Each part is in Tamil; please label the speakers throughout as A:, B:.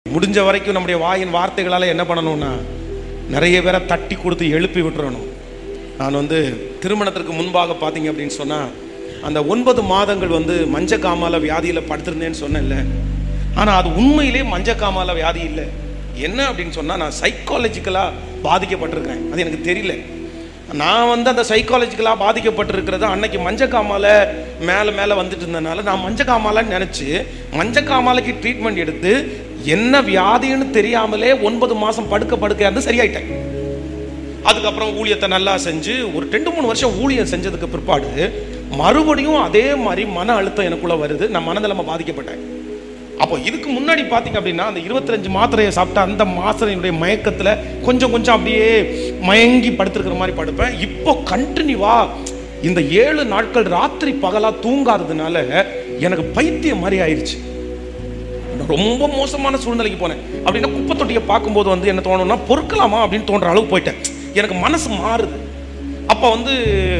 A: முடிஞ்ச வரைக்கும் நம்முடைய வாயின் வார்த்தைகளால் என்ன பண்ணணும்னா நிறைய பேரை தட்டி கொடுத்து எழுப்பி விட்டுறணும் நான் வந்து திருமணத்திற்கு முன்பாக பார்த்தீங்க அப்படின்னு சொன்னால் அந்த ஒன்பது மாதங்கள் வந்து மஞ்சக்காமால வியாதியில் படுத்திருந்தேன்னு சொன்னேன்ல ஆனால் அது உண்மையிலே மஞ்சக்காமால வியாதி இல்லை என்ன அப்படின்னு சொன்னால் நான் சைக்காலஜிக்கலாக பாதிக்கப்பட்டிருக்கேன் அது எனக்கு தெரியல நான் வந்து அந்த சைக்காலஜிக்கலாக பாதிக்கப்பட்டிருக்கிறது அன்னைக்கு மஞ்சக்காமால மேலே மேலே வந்துட்டு இருந்தனால நான் மஞ்சக்காமாலன்னு நினச்சி மஞ்சக்காமாலைக்கு ட்ரீட்மெண்ட் எடுத்து என்ன வியாதின்னு தெரியாமலே ஒன்பது மாதம் படுக்க படுக்க இருந்து சரியாயிட்டேன் அதுக்கப்புறம் ஊழியத்தை நல்லா செஞ்சு ஒரு ரெண்டு மூணு வருஷம் ஊழியம் செஞ்சதுக்கு பிற்பாடு மறுபடியும் அதே மாதிரி மன அழுத்தம் எனக்குள்ள வருது நான் மனநிலைமை பாதிக்கப்பட்டேன் அப்போ இதுக்கு முன்னாடி பார்த்தீங்க அப்படின்னா அந்த இருபத்தஞ்சு மாத்திரையை சாப்பிட்ட அந்த மாத்திரையினுடைய மயக்கத்தில் கொஞ்சம் கொஞ்சம் அப்படியே மயங்கி படுத்திருக்கிற மாதிரி படுப்பேன் இப்போ கண்டினியூவா இந்த ஏழு நாட்கள் ராத்திரி பகலா தூங்காததுனால எனக்கு பைத்தியம் மாதிரி ஆயிடுச்சு நான் ரொம்ப மோசமான சூழ்நிலைக்கு போனேன் அப்படின்னா குப்பை தொட்டியை பார்க்கும்போது வந்து என்ன தோணும்னா பொறுக்கலாமா அப்படின்னு தோன்ற அளவு போயிட்டேன் எனக்கு மனசு மாறுது அப்போ வந்து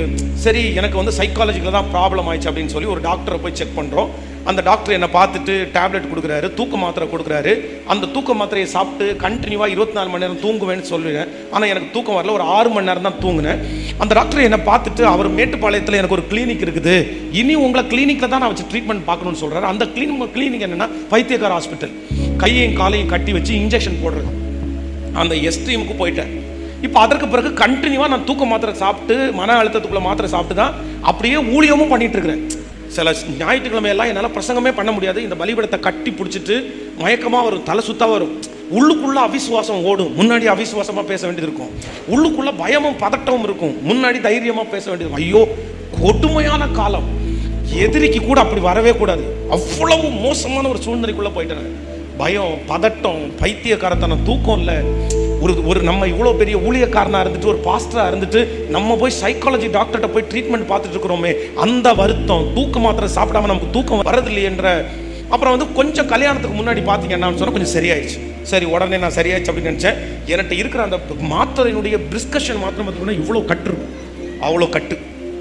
A: சரி எனக்கு வந்து சைக்காலஜிக்கல தான் ப்ராப்ளம் ஆயிடுச்சு அப்படின்னு சொல்லி ஒரு டாக்டரை போய் செக் பண்ணுறோம் அந்த டாக்டர் என்னை பார்த்துட்டு டேப்லெட் கொடுக்குறாரு தூக்க மாத்திரை கொடுக்குறாரு அந்த தூக்க மாத்திரையை சாப்பிட்டு கண்டினியூவாக இருபத்தி நாலு மணி நேரம் தூங்குவேன்னு சொல்லுவேன் ஆனால் எனக்கு தூக்கம் வரல ஒரு ஆறு மணி நேரம் தான் தூங்கினேன் அந்த டாக்டர் என்னை பார்த்துட்டு அவர் மேட்டுப்பாளையத்தில் எனக்கு ஒரு கிளினிக் இருக்குது இனி உங்களை கிளினிக்கில் தான் நான் வச்சு ட்ரீட்மெண்ட் பார்க்கணும்னு சொல்கிறாரு அந்த கிளினிக் கிளினிக் என்னன்னா பைத்தியக்கார ஹாஸ்பிட்டல் கையையும் காலையும் கட்டி வச்சு இன்ஜெக்ஷன் போடுறது அந்த எஸ்ட்ரீமுக்கு போயிட்டேன் இப்போ அதற்கு பிறகு கண்டினியூவாக நான் தூக்க மாத்திரை சாப்பிட்டு மன அழுத்தத்துக்குள்ள மாத்திரை சாப்பிட்டு தான் அப்படியே ஊழியமும் பண்ணிட்டு இருக்கிறேன் சில ஞாயிற்றுக்கிழமை எல்லாம் என்னால் பிரசங்கமே பண்ண முடியாது இந்த பலிபடத்தை கட்டி பிடிச்சிட்டு மயக்கமாக வரும் தலை சுத்தா வரும் உள்ளுக்குள்ள அவிசுவாசம் ஓடும் முன்னாடி அவிசுவாசமாக பேச வேண்டியது இருக்கும் உள்ளுக்குள்ள பயமும் பதட்டமும் இருக்கும் முன்னாடி தைரியமாக பேச வேண்டியது இருக்கும். ஐயோ கொடுமையான காலம் எதிரிக்கு கூட அப்படி வரவே கூடாது அவ்வளவு மோசமான ஒரு சூழ்நிலைக்குள்ள போயிட்டேன் நான். பயம் பதட்டம் பைத்தியக்காரத்தனம் தூக்கம் இல்லை ஒரு ஒரு நம்ம இவ்வளோ பெரிய ஊழியக்காரனா இருந்துட்டு ஒரு பாஸ்டரா இருந்துட்டு நம்ம போய் சைக்காலஜி டாக்டர்கிட்ட போய் ட்ரீட்மெண்ட் பார்த்துட்டு இருக்கிறோமே அந்த வருத்தம் தூக்க மாத்திரை சாப்பிடாம நமக்கு தூக்கம் வரதில்லையேன்ற அப்புறம் வந்து கொஞ்சம் கல்யாணத்துக்கு முன்னாடி பார்த்தீங்கன்னா சொன்னால் கொஞ்சம் சரியாயிடுச்சு சரி உடனே நான் சரியாயிடுச்சு அப்படின்னு நினச்சேன் என்கிட்ட இருக்கிற அந்த மாத்திரையினுடைய பிரிஸ்கஷன் மாத்திரம் பார்த்தீங்கன்னா இவ்வளோ கட்டு இருக்கும் அவ்வளோ கட்டு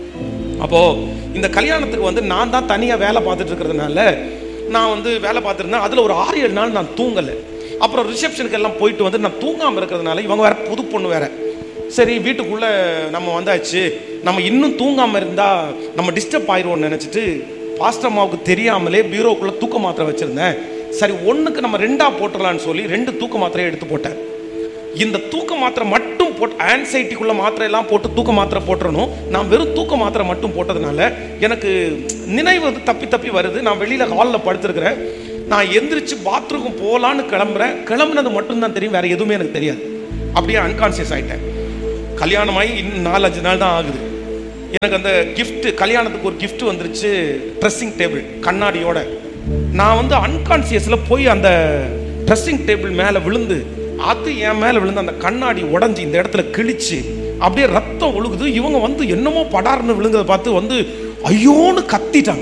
A: அப்போ இந்த கல்யாணத்துக்கு வந்து நான் தான் தனியாக வேலை பார்த்துட்டு இருக்கிறதுனால நான் வந்து வேலை பார்த்துருந்தேன் அதில் ஒரு ஆறு ஏழு நாள் நான் தூங்கலை அப்புறம் ரிசப்ஷனுக்கு எல்லாம் போயிட்டு வந்து நான் தூங்காமல் இருக்கிறதுனால இவங்க வேற புது பொண்ணு வேற சரி வீட்டுக்குள்ளே நம்ம வந்தாச்சு நம்ம இன்னும் தூங்காமல் இருந்தால் நம்ம டிஸ்டர்ப் ஆயிடுவோம்னு நினச்சிட்டு பாஸ்டர் அம்மாவுக்கு தெரியாமலே பீரோக்குள்ளே தூக்க மாத்திரை வச்சுருந்தேன் சரி ஒன்றுக்கு நம்ம ரெண்டாக போட்டுடலான்னு சொல்லி ரெண்டு தூக்க மாத்திரையை எடுத்து போட்டேன் இந்த தூக்க மாத்திரை மட்டும் போட்டு ஆன்சைட்டிக்குள்ள மாத்திரை எல்லாம் போட்டு தூக்க மாத்திரை போட்டுறணும் நான் வெறும் தூக்க மாத்திரை மட்டும் போட்டதுனால எனக்கு நினைவு வந்து தப்பி தப்பி வருது நான் வெளியில ஹாலில் படுத்திருக்கிறேன் நான் எந்திரிச்சு பாத்ரூம் போகலான்னு கிளம்புறேன் கிளம்புனது மட்டும்தான் தெரியும் வேற எதுவுமே எனக்கு தெரியாது அப்படியே அன்கான்சியஸ் ஆயிட்டேன் கல்யாணமாகி இன்னும் நாலஞ்சு நாள் தான் ஆகுது எனக்கு அந்த gift கல்யாணத்துக்கு ஒரு gift வந்துருச்சு ட்ரெஸ்ஸிங் டேபிள் கண்ணாடியோட நான் வந்து அன்கான்சியஸில் போய் அந்த ட்ரெஸ்ஸிங் டேபிள் மேலே விழுந்து அது என் மேலே விழுந்து அந்த கண்ணாடி உடஞ்சி இந்த இடத்துல கிழிச்சு அப்படியே ரத்தம் ஒழுகுது இவங்க வந்து என்னமோ படார்னு விழுந்ததை பார்த்து வந்து ஐயோன்னு கத்திட்டாங்க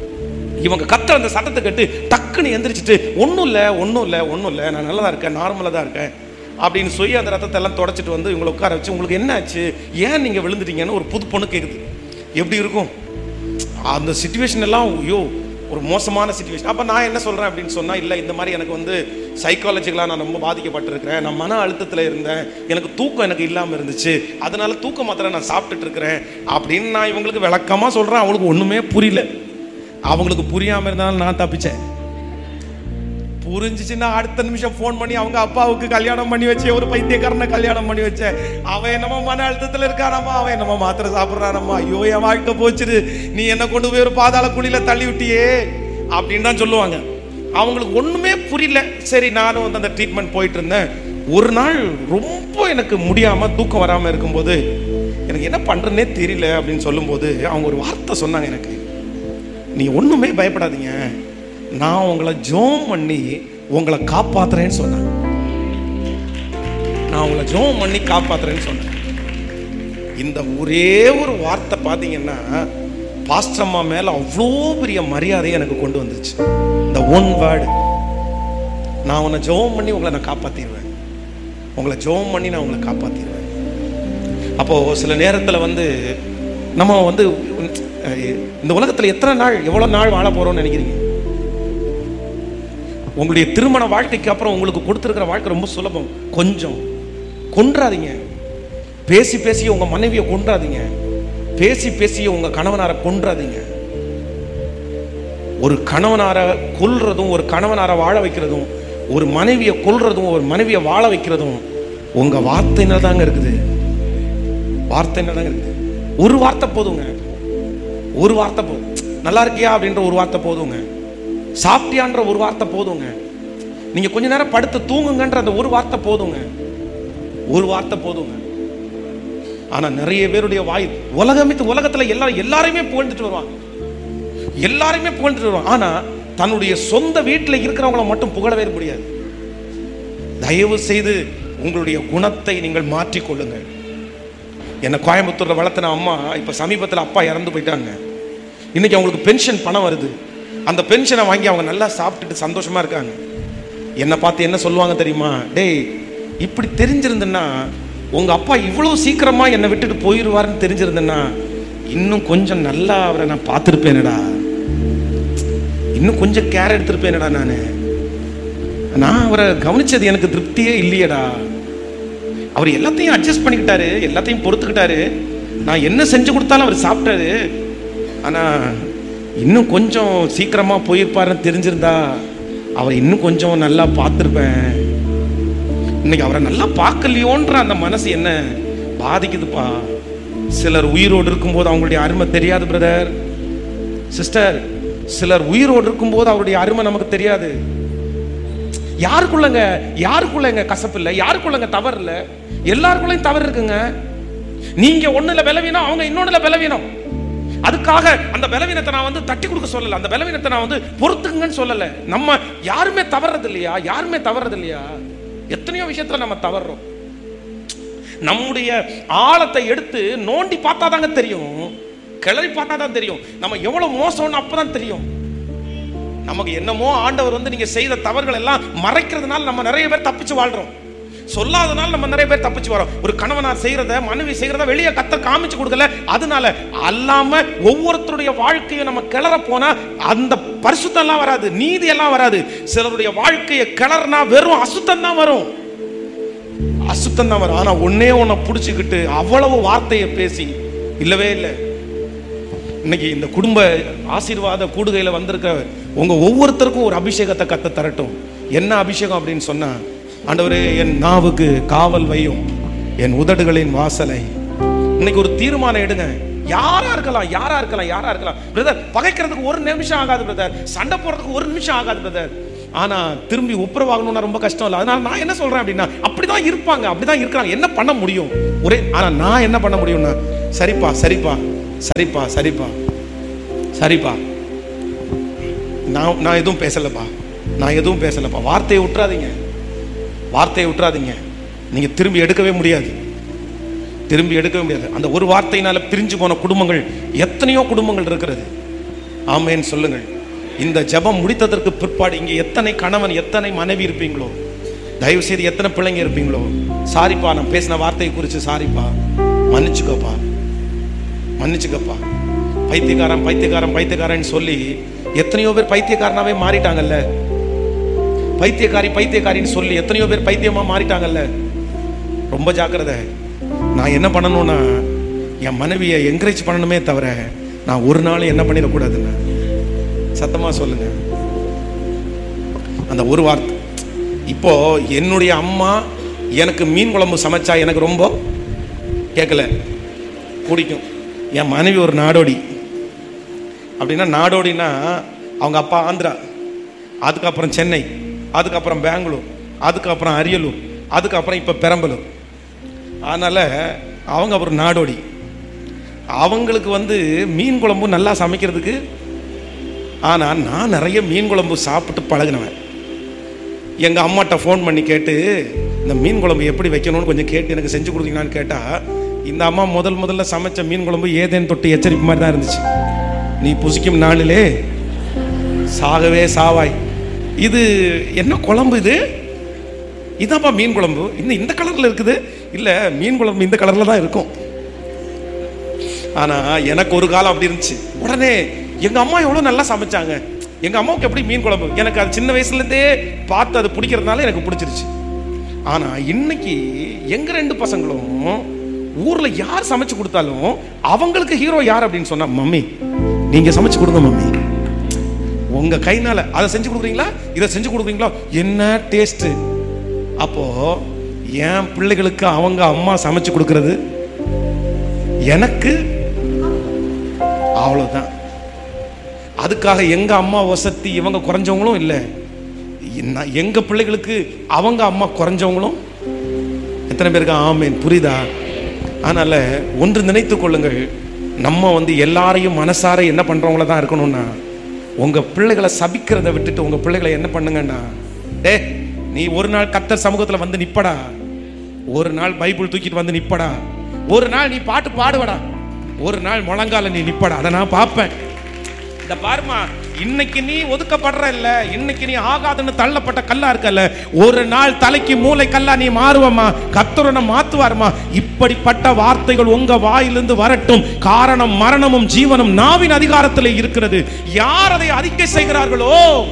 A: இவங்க கத்துற அந்த சத்தத்தை கேட்டு டக்குன்னு எந்திரிச்சிட்டு ஒன்றும் இல்லை ஒன்றும் இல்லை ஒன்றும் இல்லை நான் நல்லா தான் இருக்கேன் நார்மலாக தான் இருக்கேன் அப்படின்னு சொல்லி அந்த ரத்தத்தை எல்லாம் தொடச்சிட்டு வந்து இவங்களை உட்கார வச்சு உங்களுக்கு என்ன ஆச்சு ஏன் நீங்கள் விழுந்துட்டீங்கன்னு ஒரு புது பொண்ணு கேட்குது எப்படி இருக்கும் அந்த சுச்சுவேஷன் எல்லாம் ஐயோ ஒரு மோசமான சுச்சுவேஷன் அப்போ நான் என்ன சொல்கிறேன் அப்படின்னு சொன்னால் இல்லை இந்த மாதிரி எனக்கு வந்து சைக்காலஜிக்கலாக நான் ரொம்ப பாதிக்கப்பட்டிருக்கிறேன் நான் மன அழுத்தத்தில் இருந்தேன் எனக்கு தூக்கம் எனக்கு இல்லாமல் இருந்துச்சு அதனால தூக்க மாத்திரை நான் சாப்பிட்டுட்டு இருக்கிறேன் அப்படின்னு நான் இவங்களுக்கு விளக்கமாக சொல்கிறேன் அவங்களுக்கு ஒன்றுமே புரியல அவங்களுக்கு புரியாமல் இருந்தாலும் நான் தப்பிச்சேன் புரிஞ்சிச்சுன்னா அடுத்த நிமிஷம் ஃபோன் பண்ணி அவங்க அப்பாவுக்கு கல்யாணம் பண்ணி வச்சு ஒரு பைத்தியக்காரனை கல்யாணம் பண்ணி வச்சேன் அவன் என்னமோ மன அழுத்தத்தில் இருக்கானம்மா அவன் என்னமோ மாத்திரை சாப்பிட்றானம்மா ஐயோ என் வாழ்க்கை போச்சுது நீ என்ன கொண்டு போய் ஒரு பாதாள குழியில தள்ளி விட்டியே அப்படின்னு தான் சொல்லுவாங்க அவங்களுக்கு ஒண்ணுமே புரியல சரி நானும் வந்து அந்த ட்ரீட்மெண்ட் போயிட்டு இருந்தேன் ஒரு நாள் ரொம்ப எனக்கு முடியாம தூக்கம் வராம இருக்கும்போது எனக்கு என்ன பண்றேன்னே தெரியல அப்படின்னு சொல்லும்போது அவங்க ஒரு வார்த்தை சொன்னாங்க எனக்கு நீ ஒண்ணுமே பயப்படாதீங்க நான் உங்களை ஜோம் பண்ணி உங்களை காப்பாத்துறேன்னு சொன்னேன் நான் உங்களை ஜோம் பண்ணி காப்பாத்துறேன்னு சொன்னேன் இந்த ஒரே ஒரு வார்த்தை பார்த்தீங்கன்னா பாஸ்டம்மா மேல அவ்வளோ பெரிய மரியாதை எனக்கு கொண்டு வந்துருச்சு இந்த ஒன் வேர்டு நான் உன்னை ஜெபம் பண்ணி உங்களை நான் காப்பாத்திடுவேன் உங்களை ஜெபம் பண்ணி நான் உங்களை காப்பாத்திடுவேன் அப்போ சில நேரத்தில் வந்து நம்ம வந்து அஹ், இந்த உலகத்தில் எத்தனை நாள் எவ்வளோ நாள் வாழ போறோம்னு நினைக்கிறீங்க உங்களுடைய திருமண வாழ்க்கைக்கு அப்புறம் உங்களுக்கு கொடுத்துருக்கிற வாழ்க்கை ரொம்ப சுலபம் கொஞ்சம் கொன்றாதீங்க பேசி பேசி உங்க மனைவியை கொன்றாதீங்க பேசி பேசி உங்க கணவனாரை கொன்றாதீங்க ஒரு கணவனார கொல்றதும் ஒரு கணவனார வாழ வைக்கிறதும் ஒரு மனைவியை கொல்றதும் ஒரு மனைவியை வாழ வைக்கிறதும் உங்க வார்த்தையில தாங்க இருக்குது வார்த்தையில தாங்க இருக்குது ஒரு வார்த்தை போதுங்க ஒரு வார்த்தை போதும் நல்லா இருக்கியா அப்படின்ற ஒரு வார்த்தை போதுங்க சாப்பிட்டியான்ற ஒரு வார்த்தை போதுங்க நீங்க கொஞ்ச நேரம் படுத்து தூங்குங்கன்ற அந்த ஒரு வார்த்தை போதுங்க ஒரு வார்த்தை போதுங்க ஆனா நிறைய பேருடைய வாய் உலகமித்து உலகத்துல எல்லாரும் எல்லாரையுமே புகழ்ந்துட்டு வருவாங்க எல்லாருமே புகழ்ந்துட்டு வருவாங்க ஆனா தன்னுடைய சொந்த வீட்டில் இருக்கிறவங்கள மட்டும் புகழவே முடியாது தயவு செய்து உங்களுடைய குணத்தை நீங்கள் மாற்றிக்கொள்ளுங்கள் என்னை கோயம்புத்தூர்ல வளர்த்தின அம்மா இப்ப சமீபத்தில் அப்பா இறந்து போயிட்டாங்க இன்னைக்கு அவங்களுக்கு பென்ஷன் பணம் வருது அந்த பென்ஷனை வாங்கி அவங்க நல்லா சாப்பிட்டுட்டு சந்தோஷமா இருக்காங்க என்னை பார்த்து என்ன சொல்லுவாங்க தெரியுமா டேய் இப்படி தெரிஞ்சிருந்தேன்னா உங்க அப்பா இவ்வளவு சீக்கிரமா என்னை விட்டுட்டு போயிடுவாருன்னு தெரிஞ்சிருந்தேன்னா இன்னும் கொஞ்சம் நல்லா அவரை நான் பார்த்துருப்பேனடா இன்னும் கொஞ்சம் கேர் எடுத்திருப்பேனடா நான் நான் அவரை கவனிச்சது எனக்கு திருப்தியே இல்லையேடா அவர் எல்லாத்தையும் அட்ஜஸ்ட் பண்ணிக்கிட்டாரு எல்லாத்தையும் பொறுத்துக்கிட்டாரு நான் என்ன செஞ்சு கொடுத்தாலும் அவர் சாப்பிட்டாரு ஆனா இன்னும் கொஞ்சம் சீக்கிரமா போயிருப்பாருன்னு தெரிஞ்சிருந்தா அவர் இன்னும் கொஞ்சம் நல்லா பார்த்துருப்பேன் இன்னைக்கு அவரை நல்லா பார்க்கலையோன்ற அந்த மனசு என்ன பாதிக்குதுப்பா சிலர் உயிரோடு இருக்கும்போது அவங்களுடைய அருமை தெரியாது பிரதர் சிஸ்டர் சிலர் உயிரோடு இருக்கும்போது அவருடைய அருமை நமக்கு தெரியாது யாருக்குள்ளங்க யாருக்குள்ளங்க கசப்பு இல்லை யாருக்குள்ளங்க தவறு இல்லை எல்லாருக்குள்ளயும் தவறு இருக்குங்க நீங்க ஒண்ணுல பலவீனம் அவங்க இன்னொன்னுல பலவீனம் அதுக்காக அந்த பலவீனத்தை நான் வந்து தட்டி கொடுக்க சொல்லல அந்த பலவீனத்தை நான் வந்து பொறுத்துக்குங்கன்னு சொல்லல நம்ம யாருமே தவறது இல்லையா யாருமே தவறது இல்லையா எத்தனையோ விஷயத்துல நம்ம தவறுறோம் நம்முடைய ஆழத்தை எடுத்து நோண்டி பார்த்தா தாங்க தெரியும் கிளறி பார்த்தா தான் தெரியும் நம்ம எவ்வளவு மோசம்னு அப்பதான் தெரியும் நமக்கு என்னமோ ஆண்டவர் வந்து நீங்க செய்த தவறுகள் எல்லாம் மறைக்கிறதுனால நம்ம நிறைய பேர் தப்பிச்சு வாழ்றோம் சொல்லாதனால நம்ம நிறைய பேர் தப்பிச்சு வரோம் ஒரு கணவனார் செய்யறத மனைவி செய்யறத வெளியே கத்த காமிச்சு கொடுக்கல அதனால அல்லாம ஒவ்வொருத்தருடைய வாழ்க்கையை நம்ம கிளற போனா அந்த பரிசுத்தம் எல்லாம் வராது நீதி எல்லாம் வராது சிலருடைய வாழ்க்கையை கிளறினா வெறும் அசுத்தம் தான் வரும் அசுத்தம் தான் வரும் ஆனா ஒன்னே ஒன்ன புடிச்சுக்கிட்டு அவ்வளவு வார்த்தையை பேசி இல்லவே இல்லை இன்னைக்கு இந்த குடும்ப ஆசீர்வாத கூடுகையில வந்திருக்க உங்க ஒவ்வொருத்தருக்கும் ஒரு அபிஷேகத்தை கத்த தரட்டும் என்ன அபிஷேகம் அப்படின்னு சொன்னா ஆண்டவரே என் நாவுக்கு காவல் வையும் என் உதடுகளின் வாசலை இன்னைக்கு ஒரு தீர்மானம் எடுங்க யாரா இருக்கலாம் யாரா இருக்கலாம் யாரா இருக்கலாம் பிரதர் பகைக்கிறதுக்கு ஒரு நிமிஷம் ஆகாது பிரதர் சண்டை போடுறதுக்கு ஒரு நிமிஷம் ஆகாது பிரதர் ஆனா திரும்பி ஒப்புரவாகணும்னா ரொம்ப கஷ்டம் இல்லை அதனால நான் என்ன சொல்றேன் அப்படின்னா அப்படிதான் இருப்பாங்க அப்படிதான் இருக்கிறாங்க என்ன பண்ண முடியும் ஒரே ஆனா நான் என்ன பண்ண முடியும்னா சரிப்பா சரிப்பா சரிப்பா சரிப்பா சரிப்பா நான் நான் எதுவும் பேசலப்பா நான் எதுவும் பேசலப்பா வார்த்தையை விட்டுறாதீங்க வார்த்தையை விட்டுறாதீங்க நீங்க திரும்பி எடுக்கவே முடியாது திரும்பி எடுக்கவே முடியாது அந்த ஒரு வார்த்தையினால பிரிஞ்சு போன குடும்பங்கள் எத்தனையோ குடும்பங்கள் இருக்கிறது ஆமேன்னு சொல்லுங்கள் இந்த ஜெபம் முடித்ததற்கு பிற்பாடு இங்கே எத்தனை கணவன் எத்தனை மனைவி இருப்பீங்களோ தயவு செய்து எத்தனை பிள்ளைங்க இருப்பீங்களோ சாரிப்பா நான் பேசின வார்த்தையை குறித்து சாரிப்பா மன்னிச்சுக்கோப்பா மன்னிச்சுக்கப்பா பைத்தியக்காரன் பைத்தியக்காரன் பைத்தியக்காரன் சொல்லி எத்தனையோ பேர் பைத்தியக்காரனாவே மாறிட்டாங்கல்ல பைத்தியக்காரி பைத்தியக்காரின்னு சொல்லி எத்தனையோ பேர் பைத்தியமா மாறிட்டாங்கல்ல ரொம்ப ஜாக்கிரதை நான் என்ன பண்ணணும்னா என் மனைவியை என்கரேஜ் பண்ணணுமே தவிர நான் ஒரு நாள் என்ன பண்ணிடக்கூடாதுன்னு சத்தமா சொல்லுங்க அந்த ஒரு வார்த்தை இப்போ என்னுடைய அம்மா எனக்கு மீன் குழம்பு சமைச்சா எனக்கு ரொம்ப கேட்கல பிடிக்கும் என் மனைவி ஒரு நாடோடி அப்படின்னா நாடோடினா அவங்க அப்பா ஆந்திரா அதுக்கப்புறம் சென்னை அதுக்கப்புறம் பெங்களூர் அதுக்கப்புறம் அரியலூர் அதுக்கப்புறம் இப்போ பெரம்பலூர் அதனால் அவங்க ஒரு நாடோடி அவங்களுக்கு வந்து மீன் குழம்பு நல்லா சமைக்கிறதுக்கு ஆனால் நான் நிறைய மீன் குழம்பு சாப்பிட்டு பழகினவன் எங்கள் அம்மாட்ட ஃபோன் பண்ணி கேட்டு இந்த மீன் குழம்பு எப்படி வைக்கணும்னு கொஞ்சம் கேட்டு எனக்கு செஞ்சு கொடுத்தீங்களான்னு கேட்டால் இந்த அம்மா முதல் முதல்ல சமைச்ச மீன் குழம்பு ஏதேன் தொட்டு எச்சரிப்பு மாதிரி தான் இருந்துச்சு நீ புசிக்கும் நாளிலே சாகவே சாவாய் இது என்ன குழம்பு இது இதாப்பா மீன் குழம்பு இந்த இந்த கலரில் இருக்குது இல்லை மீன் குழம்பு இந்த கலரில் தான் இருக்கும் ஆனால் எனக்கு ஒரு காலம் அப்படி இருந்துச்சு உடனே எங்கள் அம்மா எவ்வளோ நல்லா சமைச்சாங்க எங்க அம்மாவுக்கு எப்படி மீன் குழம்பு எனக்கு அது சின்ன வயசுல இருந்தே பார்த்து அது பிடிக்கிறதுனால எனக்கு பிடிச்சிருச்சு ஆனா இன்னைக்கு எங்க ரெண்டு பசங்களும் ஊர்ல யார் சமைச்சு கொடுத்தாலும் அவங்களுக்கு ஹீரோ யார் அப்படின்னு சொன்னா மம்மி நீங்க சமைச்சு கொடுங்க மம்மி உங்க கைனால அதை செஞ்சு கொடுக்குறீங்களா இதை செஞ்சு கொடுக்குறீங்களா என்ன டேஸ்ட் அப்போ என் பிள்ளைகளுக்கு அவங்க அம்மா சமைச்சு கொடுக்கறது எனக்கு அவ்வளவுதான் அதுக்காக எங்க அம்மா வசதி இவங்க குறைஞ்சவங்களும் இல்லை நான் எங்க பிள்ளைகளுக்கு அவங்க அம்மா குறைஞ்சவங்களும் எத்தனை பேருக்கு ஆமேன் புரியுதா அதனால ஒன்று நினைத்து கொள்ளுங்கள் நம்ம வந்து எல்லாரையும் மனசார என்ன பண்றவங்கள தான் இருக்கணும்னா உங்க பிள்ளைகளை சபிக்கிறத விட்டுட்டு உங்க பிள்ளைகளை என்ன பண்ணுங்கன்னா டே நீ ஒரு நாள் கத்தர் சமூகத்துல வந்து நிப்படா ஒரு நாள் பைபிள் தூக்கிட்டு வந்து நிப்படா ஒரு நாள் நீ பாட்டு பாடுவடா ஒரு நாள் முழங்கால நீ நிப்படா அதை நான் பார்ப்பேன் இந்த பாருமா இன்னைக்கு நீ ஒதுக்கப்படுற இல்ல இன்னைக்கு நீ ஆகாதுன்னு தள்ளப்பட்ட கல்லா இருக்கல்ல ஒரு நாள் தலைக்கு மூளை கல்லா நீ மாறுவம்மா கத்தரனை மாத்துவாருமா இப்படிப்பட்ட வார்த்தைகள் உங்க வாயிலிருந்து வரட்டும் காரணம் மரணமும் ஜீவனும் நாவின் அதிகாரத்தில் இருக்கிறது யார் அதை அறிக்கை செய்கிறார்களோ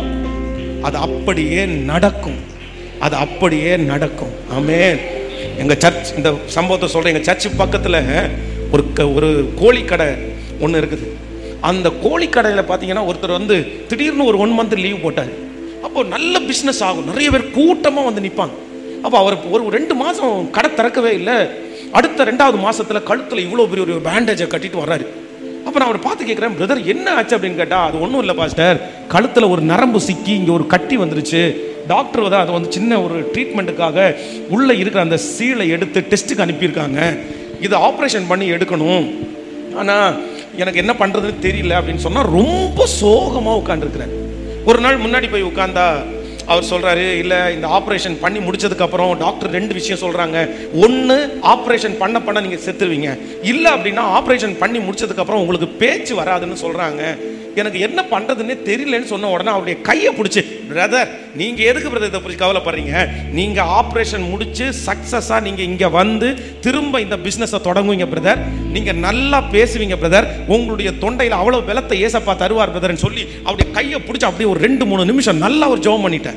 A: அது அப்படியே நடக்கும் அது அப்படியே நடக்கும் ஆமென் எங்க சர்ச் இந்த சம்பவத்தை சொல்றேன் எங்க சர்ச் பக்கத்துல ஒரு க- ஒரு கோழிக்கடை ஒன்று இருக்குது அந்த கோழிக்கடையில் பார்த்தீங்கன்னா ஒருத்தர் வந்து திடீர்னு ஒரு ஒன் மந்த் லீவ் போட்டார் அப்போ நல்ல பிஸ்னஸ் ஆகும் நிறைய பேர் கூட்டமாக வந்து நிற்பாங்க அப்போ அவர் ஒரு ரெண்டு மாதம் கடை திறக்கவே இல்லை அடுத்த ரெண்டாவது மாசத்துல கழுத்தில் இவ்வளோ பெரிய ஒரு பேண்டேஜை கட்டிட்டு வர்றாரு அப்போ நான் அவரை பார்த்து கேட்குறேன் பிரதர் என்ன ஆச்சு அப்படின்னு கேட்டால் அது ஒன்றும் இல்லை பாஸ்டர் கழுத்தில் ஒரு நரம்பு சிக்கி இங்கே ஒரு கட்டி வந்துருச்சு டாக்டர் வந்து அதை வந்து சின்ன ஒரு ட்ரீட்மெண்ட்டுக்காக உள்ளே இருக்கிற அந்த சீலை எடுத்து டெஸ்ட்டுக்கு அனுப்பியிருக்காங்க இதை ஆப்ரேஷன் பண்ணி எடுக்கணும் ஆனால் எனக்கு என்ன பண்ணுறதுன்னு தெரியல அப்படின்னு சொன்னால் ரொம்ப சோகமாக உட்காந்துருக்குறேன் ஒரு நாள் முன்னாடி போய் உட்காந்தா அவர் சொல்றாரு இல்ல இந்த ஆபரேஷன் பண்ணி முடிச்சதுக்கு அப்புறம் டாக்டர் ரெண்டு விஷயம் சொல்றாங்க ஒன்னு ஆபரேஷன் பண்ண பண்ண நீங்க செத்துருவீங்க இல்ல அப்படின்னா ஆபரேஷன் பண்ணி முடிச்சதுக்கு அப்புறம் உங்களுக்கு பேச்சு வராதுன்னு சொல்றாங்க எனக்கு என்ன பண்றதுன்னே தெரியலன்னு சொன்ன உடனே அவருடைய கையை பிடிச்சி பிரதர் நீங்க எதுக்கு பிரதர் இதை பற்றி கவலைப்படுறீங்க நீங்க ஆபரேஷன் முடிச்சு சக்சஸா நீங்க இங்க வந்து திரும்ப இந்த பிசினஸை தொடங்குவீங்க பிரதர் நீங்க நல்லா பேசுவீங்க பிரதர் உங்களுடைய தொண்டையில அவ்வளவு பலத்தை ஏசப்பா தருவார் பிரதர்னு சொல்லி அவருடைய கையை பிடிச்சி அப்படியே ஒரு ரெண்டு மூணு நிமிஷம் நல்லா ஒரு ஜெபம் பண்ணிட்டேன்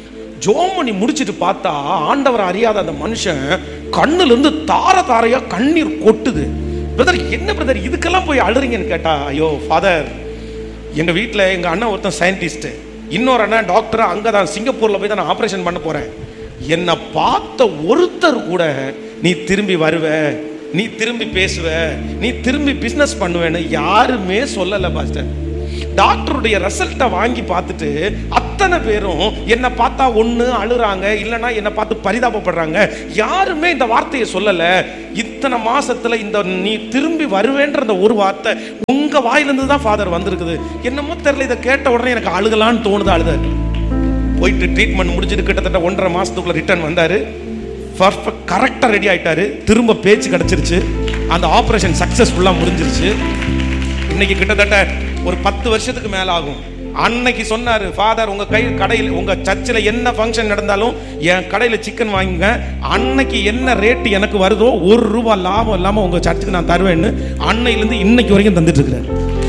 A: ஜெபம் பண்ணி முடிச்சிட்டு பார்த்தா ஆண்டவர் அறியாத அந்த மனுஷன் கண்ணுல இருந்து தார தாரையா கண்ணீர் கொட்டுது பிரதர் என்ன பிரதர் இதுக்கெல்லாம் போய் அழுறீங்கன்னு கேட்டா ஐயோ ஃபாதர் எங்க வீட்டில் எங்க அண்ணன் ஒருத்தன் சயின்டிஸ்ட் இன்னொரு அண்ணன் டாக்டர் அங்கே தான் சிங்கப்பூர்ல போய் தான் நான் ஆப்ரேஷன் பண்ண போறேன் என்னை பார்த்த ஒருத்தர் கூட நீ திரும்பி வருவ நீ திரும்பி பேசுவ நீ திரும்பி பிஸ்னஸ் பண்ணுவேன்னு யாருமே சொல்லலை பாஸ்டர் டாக்டருடைய ரிசல்ட்டை வாங்கி பார்த்துட்டு அத்தனை பேரும் என்னை பார்த்தா ஒன்று அழுறாங்க இல்லைன்னா என்னை பார்த்து பரிதாபப்படுறாங்க யாருமே இந்த வார்த்தையை சொல்லலை இத்தனை மாசத்துல இந்த நீ திரும்பி வருவேன்ற அந்த ஒரு வார்த்தை உங்க வாயிலிருந்து தான் ஃபாதர் வந்திருக்குது என்னமோ தெரியல இதை கேட்ட உடனே எனக்கு அழுகலான்னு தோணுது அழுதாரு போயிட்டு ட்ரீட்மெண்ட் முடிஞ்சிட்டு கிட்டத்தட்ட ஒன்றரை மாசத்துக்குள்ள ரிட்டர்ன் வந்தாரு பர்ஃபெக்ட் கரெக்டாக ரெடி ஆயிட்டாரு திரும்ப பேச்சு கிடைச்சிருச்சு அந்த ஆப்ரேஷன் சக்ஸஸ்ஃபுல்லாக முடிஞ்சிருச்சு இன்னைக்கு கிட்டத்தட்ட ஒரு பத்து வருஷத்துக்கு மேல ஆகும் அன்னைக்கு சொன்னாரு ஃபாதர் உங்க கை கடையில் உங்க சர்ச்சில் என்ன ஃபங்க்ஷன் நடந்தாலும் என் கடையில் சிக்கன் வாங்குங்க அன்னைக்கு என்ன ரேட்டு எனக்கு வருதோ ஒரு ரூபா லாபம் இல்லாம உங்க சர்ச்சுக்கு நான் தருவேன்னு அன்னையிலேருந்து இன்னைக்கு வரைக்கும் தந்துட்டு இருக்கிறார்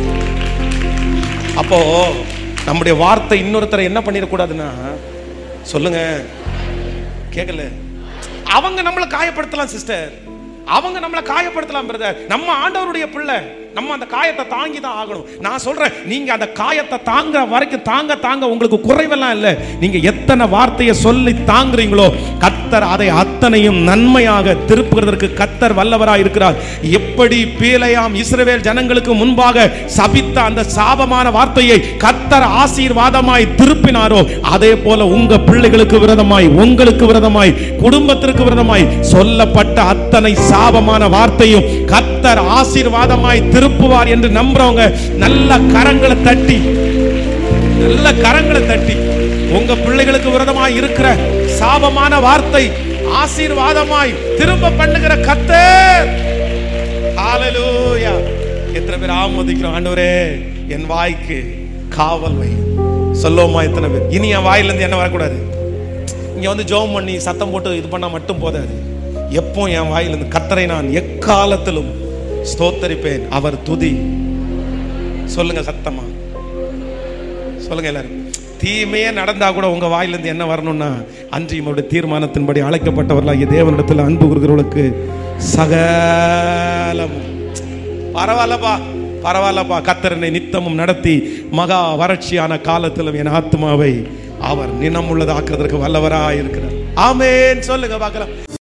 A: அப்போ நம்முடைய வார்த்தை இன்னொருத்தரை என்ன பண்ணிடக்கூடாதுன்னா சொல்லுங்க கேட்கல அவங்க நம்மளை காயப்படுத்தலாம் சிஸ்டர் அவங்க நம்மளை காயப்படுத்தலாம் பிரதர் நம்ம ஆண்டவருடைய பிள்ளை நம்ம அந்த காயத்தை தாங்கி தான் ஆகணும் நான் சொல்றேன் நீங்க அந்த காயத்தை தாங்குற வரைக்கும் தாங்க தாங்க உங்களுக்கு குறைவெல்லாம் இல்லை நீங்க எத்தனை வார்த்தையை சொல்லி தாங்குறீங்களோ கத்தர் அதை அத்தனையும் நன்மையாக திருப்புகிறதற்கு கத்தர் வல்லவராய் இருக்கிறார் எப்படி பீலையாம் இஸ்ரவேல் ஜனங்களுக்கு முன்பாக சபித்த அந்த சாபமான வார்த்தையை கத்தர் ஆசீர்வாதமாய் திருப்பினாரோ அதே போல உங்க பிள்ளைகளுக்கு விரதமாய் உங்களுக்கு விரதமாய் குடும்பத்திற்கு விரதமாய் சொல்லப்பட்ட அத்தனை சாபமான வார்த்தையும் கத்தர் ஆசீர்வாதமாய் திருப்புவார் என்று நம்புறவங்க நல்ல கரங்களை தட்டி நல்ல கரங்களை தட்டி உங்க பிள்ளைகளுக்கு விரதமாய் இருக்கிற சாபமான வார்த்தை ஆசீர்வாதமாய் திரும்ப பண்ணுகிற கத்தர் ஹalleluya எத்தனை பேர் ஆமோதிக்கிறோம் ஆண்டவரே என் வாய்க்கு காவல் வை சொல்லுவோமா எத்தனை பேர் இனி என் வாயில இருந்து என்ன வரக்கூடாது இங்க வந்து ஜெபம் பண்ணி சத்தம் போட்டு இது பண்ணா மட்டும் போதாது எப்போ என் வாயிலிருந்து கத்தரை நான் எக்காலத்திலும் ஸ்தோத்தரிப்பேன் அவர் துதி சொல்லுங்க சத்தமா சொல்லுங்க எல்லாரும் தீமையே நடந்தா கூட உங்க வாயிலிருந்து என்ன வரணும்னா அன்றையும் அவருடைய தீர்மானத்தின்படி அழைக்கப்பட்டவர்களாகிய தேவனிடத்தில் அன்பு கூறுகிறவர்களுக்கு சகலமும் பரவாயில்லப்பா பரவாயில்லப்பா கத்தரனை நித்தமும் நடத்தி மகா வறட்சியான காலத்திலும் என் ஆத்மாவை அவர் நினமுள்ளதாக்குறதற்கு வல்லவராக இருக்கிறார் ஆமேன் சொல்லுங்க பார்க்கலாம்